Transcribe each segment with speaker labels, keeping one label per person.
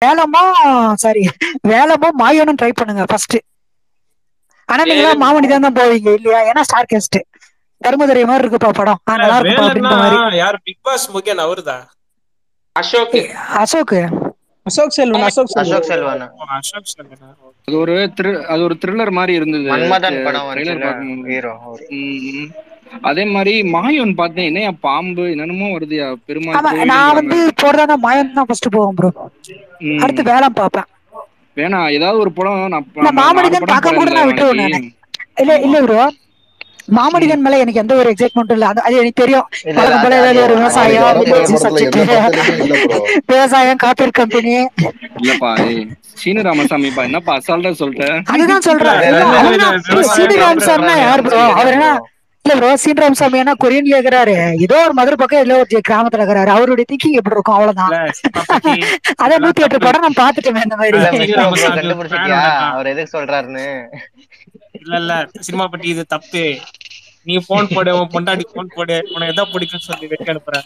Speaker 1: வேலமா sorry வேலமா மாயனும் try பண்ணுங்க ஃபர்ஸ்ட் ஆனா நீங்க
Speaker 2: வேலன்
Speaker 1: மாமணி தான் தான் போவீங்க இல்லையா ஏன்னா ஸ்டார் கேஸ்ட் தர்மதுரை மாதிரி இருக்குப்பா படம் ஆ, நல்லா இருக்குப்பா
Speaker 2: வேலன்னா
Speaker 1: அப்படின்ற மாதிரி
Speaker 2: யார் பிக் பாஸ் முகேன் அவருதா
Speaker 3: அசோக்
Speaker 1: அசோக்
Speaker 4: அசோக் செல்வன் அசோக் செல்வன்
Speaker 5: அசோக் செல்வன்
Speaker 2: ஓ, அசோக் செல்வனா
Speaker 6: அது ஒரு thrill- அது ஒரு த்ரில்லர் மாதிரி இருந்தது
Speaker 5: மன்மதன் படம்
Speaker 6: ட்ரெய்லர்
Speaker 5: வந்துச்சுல
Speaker 6: பார்க்கும்போது
Speaker 5: ஹீரோ
Speaker 6: ம், ம். அதே மாதிரி மாயன் பார்த்தேன் என்னையா பாம்பு என்னென்னமோ வருதுயா பெருமாள்
Speaker 1: ஆமா
Speaker 6: கோவில்
Speaker 1: நான் வந்து போறதா மாயன் தான் ஃபர்ஸ்ட் போவேன் ப்ரோ அடுத்து வேலம் பார்ப்பேன்
Speaker 6: வேணா ஏதாவது ஒரு படம் நான்
Speaker 1: இல்ல
Speaker 6: நான் நாலு
Speaker 1: மாமனிதன்
Speaker 6: படம்
Speaker 1: பார்க்க கூட
Speaker 6: போறேன்ல
Speaker 1: நான் விட்டுருவேன் நானு
Speaker 6: நாளைக்கு.
Speaker 1: இல்ல இல்ல ப்ரோ மாமனிதன் மேல எனக்கு எந்த ஒரு எக்ஸைட்மெண்ட்டும் இல்ல அது அது எனக்கு தெரியும்
Speaker 5: இல்ல,
Speaker 1: வழக்கம் போல
Speaker 5: அது-
Speaker 1: ஏதாவது ஒரு
Speaker 5: அது-
Speaker 1: விவசாயம்
Speaker 5: அது
Speaker 1: village
Speaker 7: படத்துல
Speaker 1: subject,
Speaker 7: எந்த படத்துலயுமே இல்ல ப்ரோ
Speaker 1: விவசாயம் காப்பீடு கம்பெனி
Speaker 6: இல்லப்பா ஏய், சீனு ராமசாமிப்பா என்னப்பா அசால்ட்டா சொல்லிட்டேன்
Speaker 1: அதுதான் சொல்றேன்
Speaker 2: இல்ல,
Speaker 1: இல்ல,
Speaker 2: இல்ல,
Speaker 1: அவங்க
Speaker 2: இல்ல,
Speaker 1: தான்
Speaker 2: விவசாயம்
Speaker 1: சீனி
Speaker 2: காப்பீடு
Speaker 1: ராமசாமினா யார் ப்ரோ அவர் என்ன இல்ல ப்ரோ சீனிராம் சாமி என்ன கொரியன்ல இருக்கிறாரு ஏதோ ஒரு மதுரை பக்கம் ஏதோ ஒரு கிராமத்துல இருக்கிறாரு அவருடைய திங்கிங் எப்படி இருக்கும் அவ்வளவுதான்
Speaker 2: இல்ல சிப்பாப்பட்டி
Speaker 1: அதான் நூத்தி எட்டு படம் நான் பாத்துட்டேன் இந்த மாதிரி
Speaker 5: இல்ல,
Speaker 2: இல்ல,
Speaker 5: மிஸ்டர்
Speaker 2: இல்ல,
Speaker 5: ப்ரோ
Speaker 2: இல்ல,
Speaker 5: கண்டுபிடிச்சிட்டியா
Speaker 2: fan வேணாம்.
Speaker 5: அவர் எதுக்கு சொல்றாருன்னு
Speaker 2: இல்ல இல்ல சினிமா பட்டி இது தப்பு நீ போன் போடு உன் பொண்டாடி போன் போடு உனக்கு எதோ பிடிக்கும்னு சொல்லி வெட்டி அனுப்புறேன்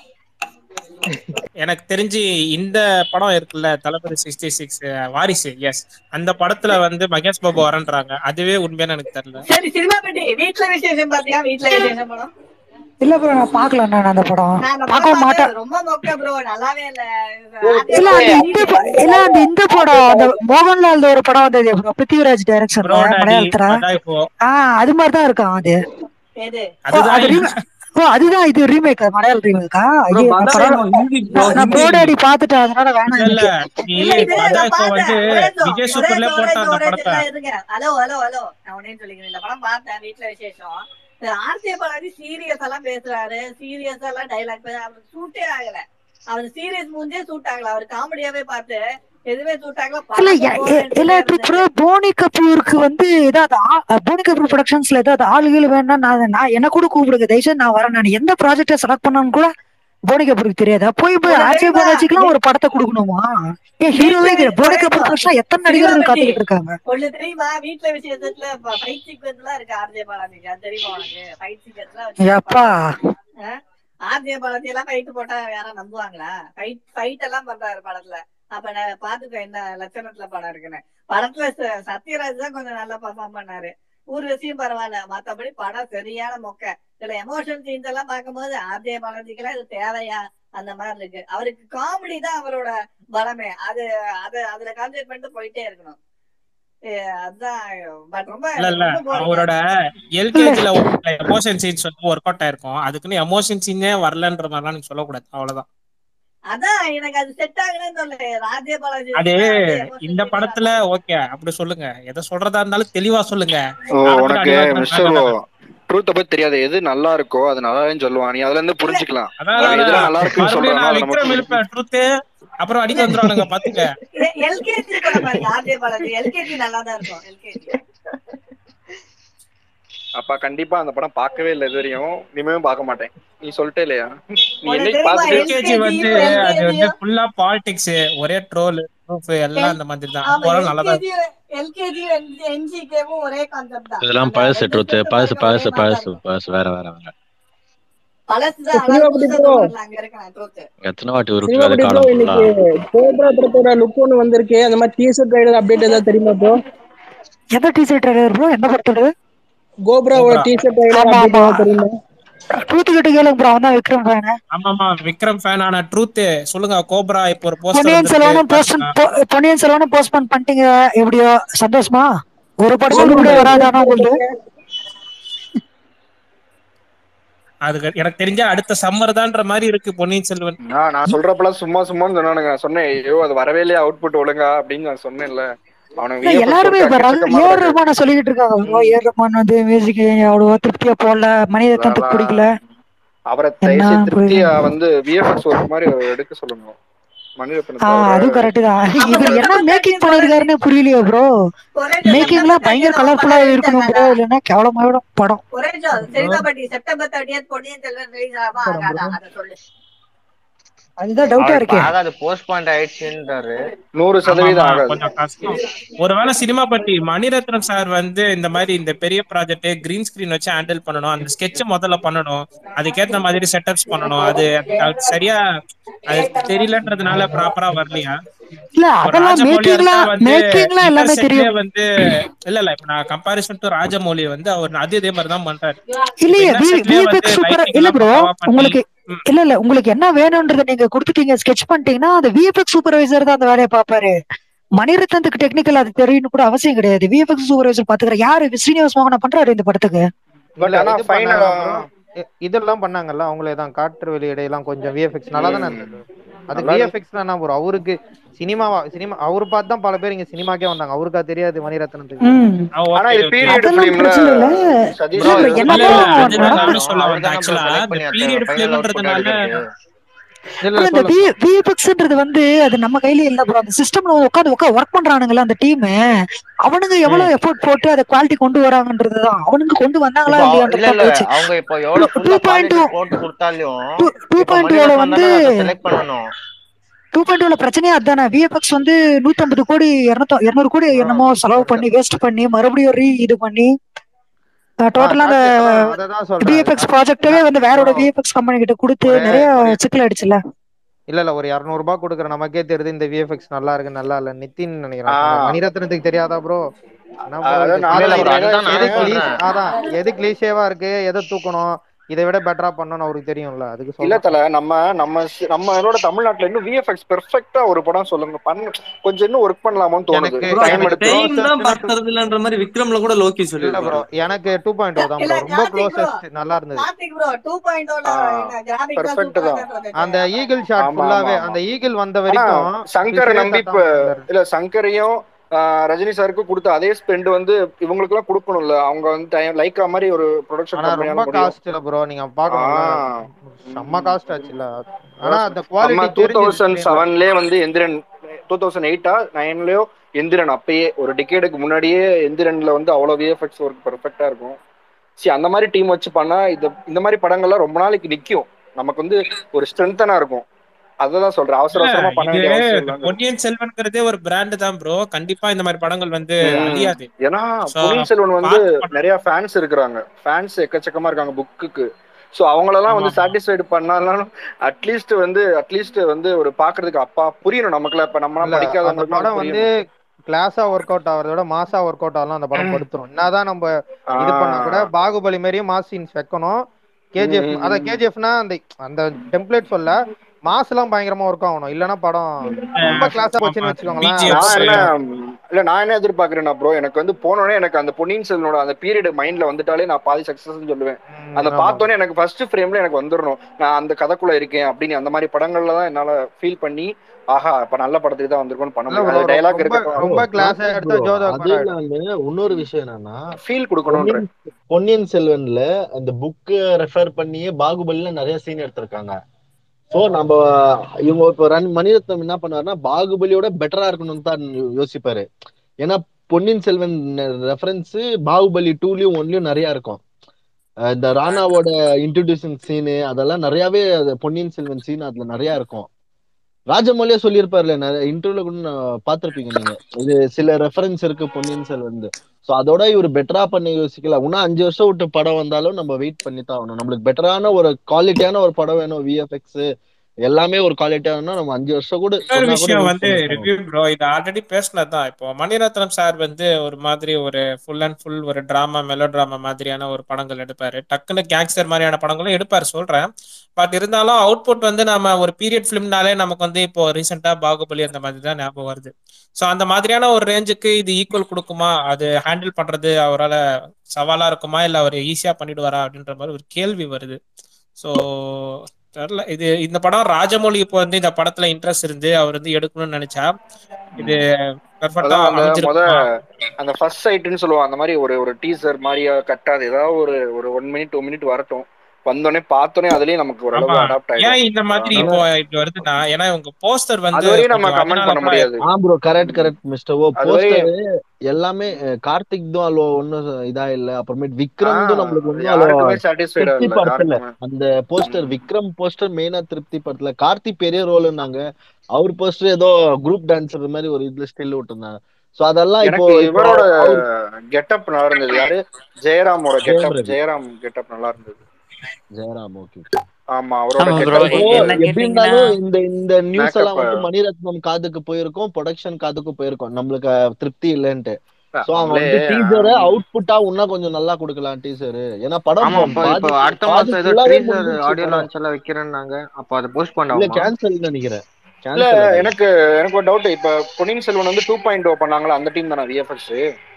Speaker 2: எனக்கு தெரிஞ்சு இந்த படம் இருக்குல்ல Thalapathy sixty six Varisu yes அந்த படத்துல வந்து மகேஷ் பாபு வரன்றாங்க அதுவே உண்மையான எனக்கு தெரியல
Speaker 8: சரி சினிமா பெட்டி வீட்ல விசேஷம் பாத்தியா வீட்ல விசேஷம் படம்
Speaker 1: இல்ல ப்ரோ நான் பாக்கல நான் அந்த படம்
Speaker 8: நான் அந்த
Speaker 1: பார்க்கவும்
Speaker 8: படம்
Speaker 1: மாட்டேன்
Speaker 8: பார்த்தேன் ரொம்ப மொக்க ப்ரோ நல்லாவே இல்ல
Speaker 1: இல்ல அந்த இந்த ப- இல்ல அந்த இந்த படம் அந்த மோகன்லால் ஒரு படம் வந்தது ப்ரோ பிருத்திவிராஜ் டைரக்ஷன்ல
Speaker 2: ப்ரோடாடி
Speaker 1: மலையாளத்துல
Speaker 2: அதாய்போ
Speaker 1: ஆஹ் அது மாதிரி தான் இருக்கும் அது
Speaker 8: எது
Speaker 1: ஓ,
Speaker 2: அதுதான்
Speaker 1: அது remake- ஓ அதுதான் இது ரீமேக் மலையாள ரீமேக்கா
Speaker 6: Bro, பதாய்க்கோ ஹிந்தி bro,
Speaker 1: நான்
Speaker 6: ஹிந்தி.
Speaker 1: போடாடி பாத்துட்டேன் அதனால வேணாம்
Speaker 2: இல்ல
Speaker 1: எனக்கு
Speaker 2: நீ
Speaker 8: இல்ல, இல்ல, நான்
Speaker 2: பதாய்க்கோ வந்து
Speaker 8: பார்த்தேன். ஒரே நிமிஷம்,
Speaker 2: விஜய்
Speaker 8: ஒரே
Speaker 2: சூப்பர்ல
Speaker 8: நிமிஷம்,
Speaker 2: போட்டான் அந்த
Speaker 8: ஒரே
Speaker 2: படத்தை
Speaker 8: நிமிஷம் இருங்க. ஹலோ ஹலோ ஹலோ நான் உடனே சொல்லிக்கிறேன் இந்த படம் பார்த்தேன் வீட்ல விசேஷம் ஆர்த்திய பாலாஜி சீரியஸ் எல்லாம் பேசுறாரு சீரியஸ் எல்லாம் டைலாக் அவருக்கு சூட்டே ஆகல அவர் சீரியஸ் மூஞ்சே சூட் ஆகல அவர் காமெடியாவே பார்த்து எதுவுமே சூட் ஆகல
Speaker 1: இல்ல
Speaker 8: படம்
Speaker 1: எ-
Speaker 8: bore
Speaker 1: எ-
Speaker 8: அடிச்சுட்டே
Speaker 1: இல்ல
Speaker 8: இருந்தது.
Speaker 1: ப்ரோ போனி கபூருக்கு வந்து ஏதாவது ஆ- போனி கபூர் ப்ரொடக்ஷன்ஸ்ல ஏதாவது ஆளுகள் வேணா நான் நான் என்ன கூட கூப்பிடுங்க தயவுசெய்து நான் வரேன் நான் எந்த ப்ராஜெக்ட செலக்ட் பண்ணான்னு கூட போனி கபூருக்கு தெரியாதா போய் போய்
Speaker 8: உனக்கு
Speaker 1: ஆர்ஜே
Speaker 8: தெரியுமா?
Speaker 1: பாலாஜிக்கெல்லாம் ஒரு படத்தை கொடுக்கணுமா ஏன் ஹீரோவே
Speaker 8: வீட்ல
Speaker 1: போனி
Speaker 8: ஒரே
Speaker 1: கபூர்
Speaker 8: நிமிஷம்.
Speaker 1: ப்ரொடக்ஷன் எத்தனை
Speaker 8: சினிமா
Speaker 1: நடிகர்கள்
Speaker 8: பத்தி.
Speaker 1: காத்துக்கிட்டு இருக்காங்க
Speaker 8: ஒண்ணு தெரியுமா வீட்ல விசேஷத்துல ஃபைட் சீக்வன்ஸ் எல்லாம் இருக்கு ஆர்ஜே பாலாஜிக்கு அது தெரியுமா உனக்கு ஃபைட் சீக்வன்ஸ் எல்லாம்
Speaker 1: எப்பா
Speaker 8: ஆர்ஜே பாலாஜி எல்லாம் ஃபைட் போட்டா யாரும் நம்புவாங்களா ஃபைட் ஃபைட் எல்லாம் பண்றாரு படத்துல அப்ப நான் பாத்துக்கோ என்ன லட்சணத்துல படம் இருக்குன்னு படத்துல ச- சத்யராஜ் தான் கொஞ்சம் நல்லா பெர்ஃபார்ம் பண்ணாரு ஊர்வசியும் பரவாயில்ல மத்தபடி படம் சரியான மொக்க இதுல எமோஷன் சீன்ஸ் எல்லாம் பார்க்கும்போது ஆர்ஜே பாலாஜிக்கெல்லாம் இது தேவையா அந்த மாதிரி இருக்கு அவருக்கு காமெடி தான் அவரோட பலமே அது அது அதுல கான்சென்ட்ரேட் பண்ணிட்டு போயிட்டே இருக்கணும் ஏ, அதான் பட் ரொம்ப
Speaker 2: இல்ல இல்ல
Speaker 8: ரொம்ப boring.
Speaker 2: அவரோட எல்கேஜில எமோஷன் சீன்ஸ் வந்து ஒர்க் அவுட் ஆயிருக்கும் அதுக்குன்னு எமோஷன் சீனே வரலன்ற மாதிரிலாம் நீங்க சொல்லக்கூடாது அவ்வளவுதான்
Speaker 8: அதான் எனக்கு அது செட் ஆகலன்னு சொல்ல ராஜே பாலாஜி
Speaker 2: அது
Speaker 8: வந்து emotion
Speaker 2: இந்த
Speaker 8: scene
Speaker 2: படத்துல ஓகே அப்படி சொல்லுங்க எதை சொல்றதா இருந்தாலும் தெளிவா சொல்லுங்க
Speaker 6: ஓ
Speaker 2: ஆரம்பத்துல
Speaker 6: உனக்கு
Speaker 2: அடிவாங்குறது
Speaker 6: மிஸ்டர்
Speaker 2: நாங்க தானே.
Speaker 6: ட்ரூத்த பத்தி தெரியாது எது நல்லா இருக்கோ அது நல்லாவே சொல்லுவான் நீ அதுல இருந்து புரிஞ்சுக்கலாம்
Speaker 2: அதான்
Speaker 6: அவன்
Speaker 2: அதான்,
Speaker 6: எதுல நல்லா இருக்குன்னு
Speaker 2: மறுபடியும்
Speaker 6: சொல்றானோ
Speaker 2: நான்
Speaker 6: அதை நம்ம
Speaker 2: விக்ரம் எழுப்பேன் ட்ரூத்து அப்புறம் அடிக்க வந்துருவானுங்க பாத்துக்க
Speaker 8: எல்கேஜி படம் பாருங்க ஆர்ஜே பாலாஜி எல்கேஜி நல்லா தான் இருக்கும் எல்கேஜி
Speaker 6: அப்பா கண்டிப்பா அந்த படம் பார்க்கவே இல்லை இது வரையும் இனிமேலும் பார்க்க மாட்டேன் நீ சொல்லிட்டே இல்லையா நீ
Speaker 8: உனக்கு
Speaker 6: என்னைக்கு
Speaker 8: தெரியுமா,
Speaker 6: பார்த்துட்டு
Speaker 2: எல்கேஜி வந்து
Speaker 8: LKG
Speaker 2: அது வந்து
Speaker 8: LKG
Speaker 2: ஃபுல்லா பாலிடிக்ஸ் ஒரே ட்ரோல் ப்ரூஃப் எல்லாம் அந்த மாதிரி தான்
Speaker 8: ஆமா
Speaker 2: போற நல்லா தான்
Speaker 8: எல்கேஜி எல்கேஜி என்ஜிகேவும் ஒரே கான்செப்ட் தான்
Speaker 9: இதெல்லாம்
Speaker 8: அந்த
Speaker 9: பழசு
Speaker 8: ரெண்டு
Speaker 9: ட்ரூத்
Speaker 8: script
Speaker 9: பழசு
Speaker 8: பாருங்க, ஒரே
Speaker 9: பழசு
Speaker 8: மாதிரி தான்
Speaker 9: பழசு
Speaker 8: இருக்கும்.
Speaker 9: பழசு வேற வேற வேற
Speaker 8: பழசுதான்
Speaker 4: சினிமா
Speaker 8: அதாவது
Speaker 4: பத்தி
Speaker 8: புதுசா
Speaker 4: bro.
Speaker 8: சொல்றேன்ல, அங்க இருக்கேன் ட்ரூத்
Speaker 9: எத்தனை வாட்டி
Speaker 4: சினிமா
Speaker 9: உருட்டுறது
Speaker 4: பத்தி ப்ரோ
Speaker 9: காலம் ஃபுல்லா
Speaker 4: இன்னைக்கு கோப்ரா படத்தோட லுக் ஒன்று வந்திருக்கு அந்த மாதிரி டீசர் ட்ரைலர் அப்டேட் ஏதாவது தெரியுமா ப்ரோ
Speaker 1: எந்த டீசர் ட்ரைலர் ப்ரோ எந்த படத்தோட
Speaker 4: கோப்ராவோட
Speaker 2: கோப்ரா.
Speaker 4: டீசர் ட்ரைலர்
Speaker 1: ஆமா,
Speaker 4: அப்டேட்
Speaker 1: ஆமா.
Speaker 4: ஏதாவது தெரியுமா
Speaker 1: ட்ரூத்து கிட்ட கேளுங்க ப்ரோ அவன் தான் விக்ரம் ஃபேனு
Speaker 2: ஆமாமா விக்ரம் ஃபேன் ஆன ட்ரூத் சொல்லுங்க கோப்ரா இப்போ ஒரு போஸ்டர்
Speaker 1: பொன்னியின் செல்வனும் போஸ்ட்
Speaker 2: வந்திருக்கு
Speaker 1: பொன்னியின் செல்வனும் போஸ்ட்போன் பண்ணிட்டீங்க எப்படியோ சந்தோஷமா ஒரு படத்துக்கு கூட வராதானா உங்களுக்கு
Speaker 2: அதுக்கு எனக்கு தெரிஞ்ச அடுத்த சம்மர் தான்ற மாதிரி இருக்கு பொன்னியின் செல்வன்
Speaker 6: நான் நான் சொல்றப்பெல்லாம் சும்மா சும்மான்னு சொன்னானுங்க நான் சொன்னேன் ஐயோ அது வரவே இல்லையா அவுட்புட் ஒழுங்கா அப்படின்னு நான் சொன்னேன்ல அவனுக்கு
Speaker 1: இல்ல,
Speaker 6: VFX
Speaker 1: எல்லாருமே
Speaker 6: work
Speaker 1: இப்ப ரகு-
Speaker 6: எக்கச்சக்கமா
Speaker 1: ஏஆர்
Speaker 6: இருக்கு.
Speaker 1: ரஹ்மான சொல்லிக்கிட்டு இருக்காங்க bro. ஏஆர் ரஹ்மான் வந்து மியூசிக் அவ்வளவா திருப்தியா போடல மணிரத்னத்துக்கு பிடிக்கல
Speaker 6: அவரை
Speaker 1: என்ன
Speaker 6: தயவுசெய்து திருப்தியா
Speaker 1: புரியல.
Speaker 6: வந்து விஎஃப்எக்ஸ் ஒர்க் மாதிரி எடுக்க சொல்லுங்க மணிரத்னத்தை
Speaker 1: ஆஹ்
Speaker 6: அவரை-
Speaker 1: அதுவும் கரெக்ட் தான் இவர் என்ன மேக்கிங் பண்ணிருக்காருன்னு புரியலையே ப்ரோ
Speaker 8: ஒரே
Speaker 1: மேக்கிங்லாம் பயங்கர கலர்ஃபுல்லா இருக்கணும் ப்ரோ இல்லைன்னா கேவலமாயிட படம்
Speaker 8: ஒரே நிமிஷம் சினிமா பட்டி September thirtieth Ponniyin Selvan release ஆகுமா ஆகாதா அதை சொல்லு
Speaker 1: அதுதான் டவுட்டா
Speaker 3: அவருக்கு
Speaker 1: இருக்கே
Speaker 3: ஆகாது போஸ்ட்பாண்ட் ஆயிடுச்சுன்றாரு
Speaker 6: நூறு
Speaker 2: ஆமா
Speaker 6: சதவீதம்
Speaker 2: ஆமா
Speaker 6: ஆகாது
Speaker 2: கொஞ்சம் கஷ்டம் ஒருவேளை சினிமா பட்டி மணிரத்னம் சார் வந்து இந்த மாதிரி இந்த பெரிய ப்ராஜெக்ட் கிரீன் ஸ்கிரீன் வச்சு ஹேண்டில் பண்ணணும் அந்த ஸ்கெட்ச் முதல்ல பண்ணணும் அதுக்கேத்த மாதிரி செட்டப்ஸ் பண்ணணும் அது அது சரியா அது தெரியலன்றதுனால ப்ராப்பரா வரலையா
Speaker 1: இல்ல
Speaker 2: இப்போ
Speaker 1: அதெல்லாம்
Speaker 2: ராஜமௌலியா
Speaker 1: மேக்கிங்ல
Speaker 2: இருந்தா வந்து
Speaker 1: மேக்கிங்ல
Speaker 2: இவர்
Speaker 1: எல்லாமே
Speaker 2: செட்லயே
Speaker 1: தெரியும்
Speaker 2: வந்து இல்ல இல்ல இப்ப நான் கம்பாரிசன் டு ராஜமௌலி வந்து அவர் அது இதே மாதிரி தான் பண்றாரு இப்ப
Speaker 1: இல்லையே
Speaker 2: இன்னர் செட்லயே வந்து
Speaker 1: விஎஃப்எக்ஸ் சூப்பரா
Speaker 2: லைட்டிங்
Speaker 1: இல்ல
Speaker 2: எல்லாம்
Speaker 1: ப்ரோ
Speaker 2: பக்காவா பண்ணி
Speaker 1: உங்களுக்கு
Speaker 2: ம்.
Speaker 1: இல்ல இல்ல உங்களுக்கு என்ன வேணும்ன்றத நீங்க கொடுத்துட்டீங்க ஸ்கெட்ச் பண்ணிட்டீங்கன்னா அந்த விஎஃப்எக்ஸ் சூப்பர்வைசர் தான் அந்த வேலையை பாப்பாரு மணிரத்னத்துக்கு டெக்னிக்கல் அது தெரியணும் கூட அவசியம் கிடையாது விஎஃப்எக்ஸ் சூப்பர்வைசர் பாத்துக்கிற யாரு ஸ்ரீனிவாஸ் மோகனா பண்றாரு இந்த படத்துக்கு
Speaker 6: பட்
Speaker 5: இல்ல
Speaker 6: ஆனா
Speaker 5: இது
Speaker 6: ஃபைனல்
Speaker 5: பண்ணாங்க bro. இ- இதெல்லாம் பண்ணாங்கல்ல அவங்களே தான் காற்று வெளியிடையெல்லாம் கொஞ்சம் விஎஃப்எக்ஸ் நல்லா தானே இருந்தது அது
Speaker 6: நல்லா இருக்கு.
Speaker 5: விஎஃப்எக்ஸ் என்ன ப்ரோ அவருக்கு சினிமாவா சினிமா அவரு பார்த்து தான் பல பேர் இங்க சினிமாக்கே வந்தாங்க அவருக்கா தெரியாது மணிரத்னத்துக்கு
Speaker 1: ம்
Speaker 2: ஆ,
Speaker 6: ஆனா
Speaker 2: okay,
Speaker 6: இது
Speaker 2: okay.
Speaker 6: பீரியட்
Speaker 1: அதெல்லாம்
Speaker 6: ஃபிலிம்ல
Speaker 1: பிரச்சனை இல்ல
Speaker 6: சதீஷ்
Speaker 1: இல்ல bro,
Speaker 2: இல்ல
Speaker 1: என்னமோ
Speaker 2: இல்ல அதுதான்
Speaker 1: நடந்து
Speaker 2: நானும் சொல்ல
Speaker 3: அவர்
Speaker 2: வந்தேன்
Speaker 3: தானே ப்ரோ
Speaker 2: ஆக்சுவலா
Speaker 3: செலக்ட்
Speaker 2: இந்த
Speaker 3: பண்ணி
Speaker 2: பீரியட்
Speaker 3: ஃபைனல் அவுட்புட்
Speaker 2: ஃபிலிம்ன்றதுனால
Speaker 3: எடுக்கிறது
Speaker 5: இல்ல
Speaker 1: bro, இந்த
Speaker 5: சொல்லுங்க
Speaker 1: விஎஃப்எக்ஸ்ன்றது வந்து அது நம்ம கையில இல்ல ப்ரோ அந்த சிஸ்டம்ல உட்காந்து உட்காந்து ஒர்க் பண்றானுங்கல்ல அந்த டீம் அவனுங்க எவ்வளவு எஃபோர்ட் போட்டு அதை குவாலிட்டி கொண்டு வராங்கன்றதுதான் அவனுங்க கொண்டு வந்தாங்களா
Speaker 3: இப்போ அவ-
Speaker 1: இல்லையான்றது
Speaker 3: இல்ல
Speaker 1: தான்
Speaker 3: இல்ல
Speaker 1: போச்சு
Speaker 3: அவங்க இப்போ எவ்வளவு
Speaker 1: டூ
Speaker 3: ஃபுல்லா
Speaker 1: பாயிண்ட்
Speaker 3: பாலிஷ்
Speaker 1: டூ
Speaker 3: போட்டு கொடுத்தாலும்
Speaker 1: டூ டூ
Speaker 3: இப்போ
Speaker 1: பாயிண்ட் டூல
Speaker 3: மணிரத்னம்
Speaker 1: வந்து
Speaker 3: தானே அதை செலக்ட் பண்ணணும்
Speaker 1: டூ பாயிண்ட் டூல பிரச்சனையே அதானே விஎஃப்எக்ஸ் வந்து நூத்தம்பது கோடி இருநூத்தி இருநூறு கோடி என்னமோ செலவு பண்ணி வேஸ்ட் பண்ணி மறுபடியும் ரீ இது பண்ணி டோட்டலா அந்த
Speaker 5: அததான் சொல்றேன்
Speaker 1: விஎஃப்எக்ஸ் ப்ராஜெக்டவே வந்து வேறோட விஎஃப்எக்ஸ் கம்பெனி கிட்ட கொடுத்து
Speaker 5: ஒரு-
Speaker 1: நிறைய
Speaker 5: ஒரு-
Speaker 1: சிக்கல் ஆயிடுச்சுல
Speaker 5: இல்ல இல்ல ஒரு இருநூறு ரூபாய் கொடுக்குற நமக்கே தெரியுது இந்த விஎஃப்எக்ஸ் நல்லா இருக்கு நல்லா இல்ல நிதின் நினைக்கிறேன்
Speaker 6: ஆ.
Speaker 5: சொன்னாரு. மணிரத்னத்துக்கு தெரியாதா ப்ரோ என்ன bro
Speaker 6: அதான்
Speaker 5: இது?
Speaker 6: நானும்
Speaker 5: இல்ல, இல்ல,
Speaker 3: அதுதான் நானும்
Speaker 5: எது கிளீ-
Speaker 3: சொல்றேன்.
Speaker 5: அதான் எது கிளீஷேவா இருக்கு எதை தூக்கணும் இதை விட பெட்டரா பண்ணணும்னு அவருக்கு தெரியும்ல அதுக்கு
Speaker 6: இல்ல
Speaker 5: சொல்றேன்
Speaker 6: தல நம்ம நம்ம சி- நம்மளோட தமிழ்நாட்டுல இன்னும் விஎஃப்எக்ஸ் பெர்ஃபெக்ட்டா ஒரு படம் சொல்லுங்க பண்ண கொஞ்சம் இன்னும் ஒர்க் பண்ணலாமோன்னு தோணுது
Speaker 5: எனக்கு-
Speaker 7: ப்ரோ
Speaker 6: டைம்
Speaker 7: எனக்கு
Speaker 6: எடுத்து
Speaker 7: டைம் தான் பத்தறது இல்லன்ற மாதிரி விக்ரம்ல கூட லோகி
Speaker 5: இல்ல ப்ரோ
Speaker 7: சொல்லிருக்காரு
Speaker 5: எனக்கு டூ பாயிண்ட் தான்
Speaker 8: இல்ல,
Speaker 5: ப்ரோ ரொம்ப
Speaker 8: கார்த்திக் bro.
Speaker 5: க்ளோசஸ்ட் நல்லா இருந்தது
Speaker 8: கார்த்திக் ப்ரோ டூ பாயிண்ட்
Speaker 6: ஆ, perfect தான்.
Speaker 5: அந்த ஈகிள் ஷாட்
Speaker 6: ஆமா,
Speaker 5: ஃபுல்லாவே
Speaker 6: ஆமா,
Speaker 5: அந்த ஈகிள் வந்த
Speaker 6: ஆனா
Speaker 5: வரைக்கும்
Speaker 6: சங்கர்
Speaker 5: கிளிஷே
Speaker 6: நம்பி
Speaker 5: தட்டாம
Speaker 6: இப்ப
Speaker 5: இருந்தாரு.
Speaker 6: இல்ல சங்கரையும் ஆஹ், ரஜினி சாருக்கு கொடுத்த அதே ஸ்பெண்ட் வந்து இவங்களுக்கு எல்லாம் கொடுக்கணும்ல அவங்க வந்து டைம் லைக்கா மாதிரி ஒரு ப்ரொடக்ஷன்
Speaker 5: ஆனா ரொம்ப
Speaker 6: கம்பெனியால முடியும்
Speaker 5: காஸ்ட் இல்ல ப்ரோ நீங்க பாக்கணும்ல
Speaker 6: ஆ.
Speaker 5: செம்ம காஸ்ட் ஆச்சுல ஆனா அந்த
Speaker 6: நம்ம
Speaker 5: குவாலிட்டி
Speaker 6: டூ தௌசண்ட் செவன்லயே வந்து எந்திரன் டூ தௌசண்ட் எயிட்டா நைன்லயோ எந்திரன் அப்பயே ஒரு டிகேடுக்கு முன்னாடியே எந்திரன்ல வந்து அவ்வளவு விஎஃப்எக்ஸ் ஒர்க் பெர்ஃபெக்டா இருக்கும் சரி அந்த மாதிரி டீம் வச்சு பண்ணா இந்த இந்த மாதிரி படங்கள்லாம் ரொம்ப நாளைக்கு நிக்கும் நமக்கு வந்து ஒரு ஸ்ட்ரென்த்தனா இருக்கும் அததான் சொல்றேன் அவசர
Speaker 2: இல்ல,
Speaker 6: அவசரமா பண்ண
Speaker 2: இது
Speaker 6: வேண்டிய அவசியம்
Speaker 2: இந்த
Speaker 6: இல்ல
Speaker 2: பொன்னியின் செல்வன்கிறதே ஒரு பிராண்ட் தான் ப்ரோ கண்டிப்பா இந்த மாதிரி படங்கள் வந்து அழியாது
Speaker 6: ஏன்னா
Speaker 2: So,
Speaker 6: பொன்னியின் செல்வன் வந்து
Speaker 2: பார்த்து பண்ண-
Speaker 6: நிறைய ஃபேன்ஸ் இருக்கிறாங்க ஃபேன்ஸ் எக்கச்சக்கமா இருக்காங்க புக்குக்கு ஸோ அவங்களெல்லாம் வந்து
Speaker 2: ஆமா, ஆமா.
Speaker 6: சாட்டிஸ்ஃபைடு பண்ணாலும் அட்லீஸ்ட் வந்து அட்லீஸ்ட் வந்து ஒரு பாக்குறதுக்கு அப்பா புரியணும் நமக்குலாம் இப்ப நம்ம
Speaker 5: இல்ல அந்த
Speaker 6: படிக்காதவங்களுக்கு
Speaker 5: படம் வந்து கிளாஸா ஒர்க் அவுட் ஆகிறத விட மாசா ஒர்க் அவுட் ஆகலாம் அந்த படம் படுத்துரும் என்னதான் நம்ம இது பண்ணா கூட பாகுபலி மாதிரியும் மாஸ் சீன்ஸ் வைக்கணும் கேஜிஎஃப்
Speaker 6: ம், ம்,
Speaker 5: அத
Speaker 6: ம்.
Speaker 5: கேஜிஎஃப்னா அந்த அந்த டெம்ப்ளேட் சொல்ல மாஸ் எல்லாம் பயங்கரமா ஒர்க் ஆகணும் இல்லனா படம் ரொம்ப கிளாஸா போச்சுன்னு
Speaker 2: ஆமா,
Speaker 5: வச்சுக்கோங்களேன்
Speaker 2: BGM
Speaker 6: நான் என்ன
Speaker 2: Yes.
Speaker 6: இல்ல நான் என்ன எதிர்பார்க்கறேன்னா ப்ரோ எனக்கு வந்து போனோடனே எனக்கு அந்த பொன்னியின் செல்வனோட அந்த பீரியட் மைண்ட்ல வந்துட்டாலே நான் பாதி சக்சஸ் சொல்லுவேன்
Speaker 5: ம்,
Speaker 6: அந்த
Speaker 5: ஆமா.
Speaker 6: பார்த்தோன்னே எனக்கு ஃபர்ஸ்ட் ஃப்ரேம்ல எனக்கு வந்துடணும் நான் அந்த கதைக்குள்ள இருக்கேன் அப்படின்னு அந்த மாதிரி படங்கள்ல தான் என்னால ஃபீல் பண்ணி ஆஹா இப்ப நல்ல படத்துக்கு தான் வந்திருக்கோம்னு பண்ண
Speaker 5: இல்ல
Speaker 6: முடியும்
Speaker 5: bro,
Speaker 6: அது டைலாக்
Speaker 5: ரொம்ப
Speaker 6: இருக்கட்டும்
Speaker 5: ரொம்ப கிளாஸா எடுத்தா ஜோதோ
Speaker 9: அது இல்லாம இன்னொரு விஷயம் என்னன்னா
Speaker 6: ஃபீல் கொடுக்கணும்ன்ற
Speaker 9: பொன்னியின் பொன்னியின் செல்வன்ல அந்த புக்கு ரெஃபர் பண்ணியே பாகுபலில நிறைய சீன் எடுத்திருக்காங்க சோ நம்ம இவங்க இப்ப ரன் மணிரத்னம் என்ன பண்ணாருன்னா பாகுபலியோட பெட்டரா இருக்கணும்னு தான் யோசிப்பாரு ஏன்னா பொன்னியின் செல்வன் ரெஃபரன்ஸ் பாகுபலி டூலயும் ஒன்லயும் நிறைய இருக்கும் அஹ் இந்த ராணாவோட இன்ட்ரோடியூஷன் சீனு அதெல்லாம் நிறையவே அது பொன்னியின் செல்வன் சீன் அதுல நிறைய இருக்கும் ராஜமௌலியே சொல்லியிருப்பார்ல நிறைய இன்டர்வியூல கூட நான் பார்த்திருப்பீங்க நீங்க இது சில ரெஃபரன்ஸ் இருக்கு பொன்னியின் செல்வன் சோ அதோட இவர் பெட்டரா பண்ண யோசிக்கல இன்னும் அஞ்சு வருஷம் விட்டு படம் வந்தாலும் நம்ம வெயிட் பண்ணி தான் ஆகணும் நம்மளுக்கு பெட்டரான ஒரு குவாலிட்டியான ஒரு படம் வேணும் விஎஃப்எக்ஸ் எல்லாமே ஒரு குவாலிட்டியா வேணும் நம்ம அஞ்சு வருஷம் கூட
Speaker 2: இன்னொரு
Speaker 9: சொன்னா கூட
Speaker 2: விஷயம்
Speaker 9: wait
Speaker 2: வந்து
Speaker 9: பண்ணி தான்
Speaker 2: ரிவ்யூ ப்ரோ இது ஆல்ரெடி பேசினதுதான் இப்போ மணிரத்னம் சார் வந்து ஒரு மாதிரி ஒரு ஃபுல் அண்ட் ஃபுல் ஒரு டிராமா மெலோ டிராமா மாதிரியான ஒரு படங்கள் எடுப்பாரு டக்குன்னு கேங்ஸ்டர் மாதிரியான படங்களும் எடுப்பாரு சொல்றேன் பட் இருந்தாலும் அவுட்புட் வந்து நம்ம ஒரு பீரியட் ஃபிலிம்னாலே நமக்கு வந்து இப்போ ரீசெண்டா பாகுபலி அந்த மாதிரி தான் ஞாபகம் வருது ஸோ அந்த மாதிரியான ஒரு ரேஞ்சுக்கு இது ஈக்குவல் கொடுக்குமா அது ஹேண்டில் பண்றது அவரால் சவாலா இருக்குமா இல்லை அவர் ஈஸியா பண்ணிடுவாரா அப்படின்ற மாதிரி ஒரு கேள்வி வருது ஸோ தெரியல இது இந்த படம் ராஜமௌழி இப்போ வந்து இந்த படத்துல இன்ட்ரெஸ்ட் இருந்து அவர் வந்து எடுக்கணும்னு நினைச்சா இது பெர்ஃபெக்டா
Speaker 6: அதான் அந்த முத
Speaker 2: அமைஞ்சிருக்குமா
Speaker 6: அந்த ஃபர்ஸ்ட் சைட்டுன்னு சொல்லுவாங்க அந்த மாதிரி ஒரு ஒரு டீசர் மாதிரியா கட்டாது ஏதாவது ஒரு ஒரு ஒன் மினிட் டூ மினிட் வரட்டும் வந்தோடனே பார்த்தோன்னே அதுலயே நமக்கு ஓரளவு
Speaker 2: ஆமா
Speaker 6: அடாப்ட்
Speaker 2: ஏன்
Speaker 6: ஆயிடும்
Speaker 2: இந்த மாதிரி
Speaker 6: அதனால
Speaker 2: இப்போ இப்படி வருதுன்னா ஏன்னா உங்க போஸ்டர் வந்து
Speaker 6: அது வரையும் நம்ம
Speaker 2: கொஞ்சம்
Speaker 6: கமெண்ட்
Speaker 2: அதனால
Speaker 6: பண்ண
Speaker 2: கூட
Speaker 6: முடியாது
Speaker 9: ஆ ப்ரோ கரெக்ட் கரெக்ட் மிஸ்டர் ஓ
Speaker 6: அது வரையும்
Speaker 9: போஸ்டர் எல்லாமே அஹ், கார்த்திக் தான் அவ்வளோ ஒன்றும் இதா இல்ல அப்புறமேட்டு விக்ரம்தும் நம்மளுக்கு ஒன்றும் அவ்வளோ
Speaker 6: யாருக்குமே சாட்டிஸ்ஃபைடா
Speaker 9: திருப்தி
Speaker 6: இல்ல
Speaker 9: படுத்தல
Speaker 6: யாருக்குமே
Speaker 9: அந்த போஸ்டர்
Speaker 6: ம்.
Speaker 9: விக்ரம் போஸ்டர் மெயினா திருப்தி படுத்தல கார்த்தி பெரிய ரோல்னாங்க அவர் போஸ்டர் ஏதோ குரூப் டான்ஸர் மாதிரி ஒரு இதுல ஸ்டில் விட்டுருந்தாங்க சோ அதெல்லாம் இப்போ
Speaker 6: எனக்கு
Speaker 9: இப்போ
Speaker 6: இவரோட
Speaker 9: அவர்
Speaker 6: கெட்டப் நல்லா இருந்தது யாரு ஜெயராமோட
Speaker 9: ஜெயம்
Speaker 6: கெட்டப்
Speaker 9: ரவி
Speaker 6: ஜெயராம் கெட்டப் நல்லா இருந்தது
Speaker 9: ஜெயராம் ஓகே
Speaker 6: ஆமா அவரோட
Speaker 10: ஆமா ப்ரோ
Speaker 6: கெட்டப்
Speaker 9: இப்போ
Speaker 6: வந்து
Speaker 10: என்ன
Speaker 9: எப்படி
Speaker 10: கேட்டீங்கன்னா
Speaker 9: இருந்தாலும் இந்த இந்த நியூஸ் எல்லாம்
Speaker 6: மேக்கப்
Speaker 9: வந்து மணிரத்னம் காதுக்கு போயிருக்கும் ப்ரொடக்ஷன் காதுக்கு போயிருக்கும் நம்மளுக்கு அஹ், திருப்தி இல்லைன்ட்டு சோ அவங்க
Speaker 6: அவங்களே
Speaker 9: வந்து டீசரை
Speaker 6: ஆம்,
Speaker 9: அவுட்புட்டா இன்னும் கொஞ்சம் நல்லா கொடுக்கலாம் டீசர் ஏன்னா படம்
Speaker 3: ஆமா
Speaker 9: ப-
Speaker 3: இப்போ இப்போ
Speaker 9: பாதி
Speaker 3: அடுத்த
Speaker 9: பாதி
Speaker 3: மாசம் ஏதோ
Speaker 9: ஃபுல்லாவே
Speaker 3: ட்ரீசர்
Speaker 9: முடிஞ்சிருச்சு
Speaker 3: ஆடியோ
Speaker 9: படம்
Speaker 3: லான்ச் எல்லாம் வைக்கிறேன்னாங்க அப்போ அதை போஸ்ட்
Speaker 9: இல்ல
Speaker 3: பண்ணாமா
Speaker 9: கேன்சல் நினைக்கிறேன்
Speaker 6: இல்ல
Speaker 9: கேன்சல் அது
Speaker 6: எனக்கு எனக்கு ஒரு டவுட் இப்ப பொன்னியின் செல்வன் வந்து டூ பாயிண்ட் ஓ பண்ணாங்களா அந்த டீம் தானே விஎஃப்எக்ஸ்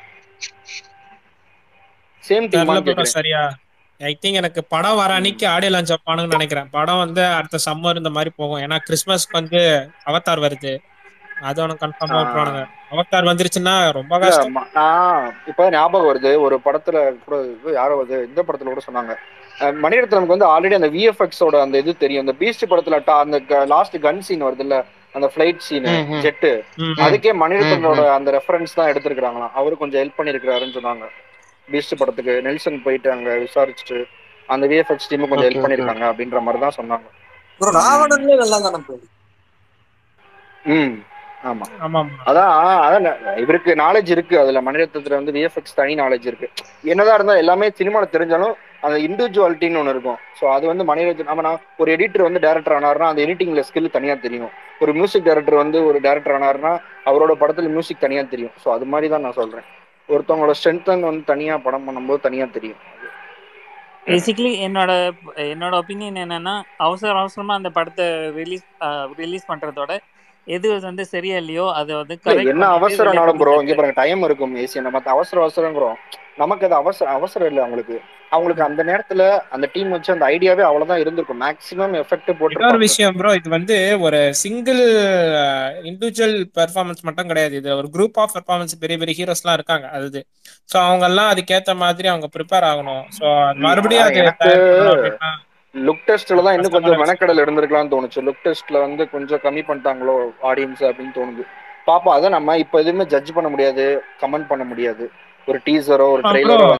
Speaker 6: சேம்
Speaker 2: தெரியல
Speaker 6: டீமான்னு
Speaker 2: ப்ரோ
Speaker 6: கேக்குறேன்
Speaker 2: சரியா ஐ திங்க் எனக்கு படம் வர
Speaker 6: ம்.
Speaker 2: அன்னைக்கு ஆடியோ லான்ச் வைப்பானுன்னு நினைக்கிறேன் படம் வந்து அடுத்த சம்மர் இந்த மாதிரி போகும் ஏன்னா கிறிஸ்மஸ்க்கு வந்து அவதார் வருது அது ஒன்று கன்ஃபார்மா விட்டுருவானுங்க
Speaker 6: ஆஹ்
Speaker 2: அவதார் வந்துருச்சுன்னா ரொம்ப
Speaker 6: இல்ல
Speaker 2: கஷ்டம்
Speaker 6: ம- நான் இப்ப ஞாபகம் வருது ஒரு படத்துல கூட இது யாரோ வருது இந்த படத்துல கூட சொன்னாங்க அஹ் மணிரத்னம்க்கு வந்து ஆல்ரெடி அந்த விஎஃப்எக்ஸ் ஓட அந்த இது தெரியும் அந்த பீஸ்ட் படத்துல ta- அந்த லாஸ்ட் கன் சீன் வருது இல்ல அந்த ஃபிளைட் சீனு
Speaker 3: ம் ம்
Speaker 6: ஜெட்டு
Speaker 2: ம்
Speaker 3: ம்
Speaker 6: அதுக்கே
Speaker 3: ம்
Speaker 6: மணிரத்னோட
Speaker 3: ம்
Speaker 6: அந்த ரெஃபரன்ஸ் தான் எடுத்திருக்காங்களாம் அவரு கொஞ்சம் ஹெல்ப் பண்ணிருக்காருன்னு சொன்னாங்க பீஸ்ட் படத்துக்கு நெல்சன் போயிட்டு அங்க விசாரிச்சுட்டு அந்த விஎஃப்எக்ஸ் டீம் கொஞ்சம்
Speaker 3: ஓகே
Speaker 6: ஹெல்ப்
Speaker 3: ஓகே
Speaker 6: பண்ணிருக்காங்க அப்படின்ற மாதிரி தான் சொன்னாங்க
Speaker 11: ப்ரோ
Speaker 6: ம்.
Speaker 11: ராவணன்ல நல்லா தானே ப்ரோ
Speaker 6: ம் ஆமா
Speaker 2: ஆமா
Speaker 6: அதான் அதான் ந- இவருக்கு நாலேஜ் இருக்கு அதுல மணிரத்னத்துல வந்து விஎஃப்எக்ஸ் தனி நாலேஜ் இருக்கு என்னதான் இருந்தா எல்லாமே சினிமால தெரிஞ்சாலும் அந்த இண்டிவிஜுவாலிட்டின்னு ஒன்று இருக்கும் ஸோ அது வந்து மணிரத்னம் ஆமா நான் ஒரு எடிட்டர் வந்து டேரக்டர் ஆனாருன்னா அந்த எடிட்டிங்ல ஸ்கில் தனியா தெரியும் ஒரு மியூசிக் டைரக்டர் வந்து ஒரு டேரக்டர் ஆனாருன்னா அவரோட படத்துல மியூசிக் தனியா தெரியும் ஸோ அது மாதிரி தான் நான் சொல்றேன் ஒருத்தவங்களோட ஸ்ட்ரென்த் வந்து தனியா படம் பண்ணும்போது தனியா தெரியும்
Speaker 10: பேசிக்கலி என்னோட என்னோட ஒப்பீனியன் என்னன்னா அவசர அவசரமா அந்த படத்தை ரிலீஸ் ரிலீஸ் பண்றதோட எது வந்து சரியா இல்லையோ அதை வந்து
Speaker 6: இல்ல
Speaker 10: கரெக்ட்
Speaker 6: என்ன
Speaker 10: பண்ணிட்டு வெளியே
Speaker 6: அவசரம்னாலும் ப்ரோ
Speaker 10: கொடுக்கறது
Speaker 6: இங்க பாருங்க டைம் இருக்கும் ஏசி நம்ம அவசர அவசரங்கிறோம் நமக்கு அது அவசரம் அவசரம் இல்லை அவங்களுக்கு அவங்களுக்கு அந்த நேரத்துல அந்த டீம் வச்சு அந்த ஐடியாவே அவ்வளவுதான் இருந்திருக்கும் மேக்ஸிமம் எஃபெக்ட்
Speaker 2: இன்னொரு
Speaker 6: போட்டிருப்பாங்க
Speaker 2: விஷயம் ப்ரோ இது வந்து ஒரு சிங்கிள் இண்டிவிஜுவல் பெர்ஃபார்மன்ஸ் மட்டும் கிடையாது இது ஒரு குரூப் ஆஃப் பெர்ஃபார்மன்ஸ் பெரிய பெரிய ஹீரோஸ்லாம் இருக்காங்க அது ஸோ அவங்க எல்லாம் அதுக்கேத்த மாதிரி அவங்க ப்ரிப்பேர் ஆகணும் ஸோ
Speaker 6: ம்,
Speaker 2: மறுபடியும்
Speaker 6: அதான்
Speaker 2: அது
Speaker 6: எனக்கு
Speaker 2: தயார் பண்ணணும் அப்படின்னா
Speaker 6: லுக் டெஸ்ட்ல தான் இன்னும்
Speaker 2: கஷ்டமான
Speaker 6: கொஞ்சம்
Speaker 2: விஷயம்
Speaker 6: மெனக்கடல் இருந்திருக்கலாம்னு தோணுச்சு லுக் டெஸ்ட்ல வந்து கொஞ்சம் கம்மி பண்ணிட்டாங்களோ ஆடியன்ஸ் அப்படின்னு தோணுது பாப்போம் அதை நம்ம இப்ப எதுவுமே ஜட்ஜ் பண்ண முடியாது கமெண்ட் பண்ண முடியாது ஒரு டீசரோ ஒரு
Speaker 2: ப்ரோ
Speaker 6: ட்ரெய்லரோ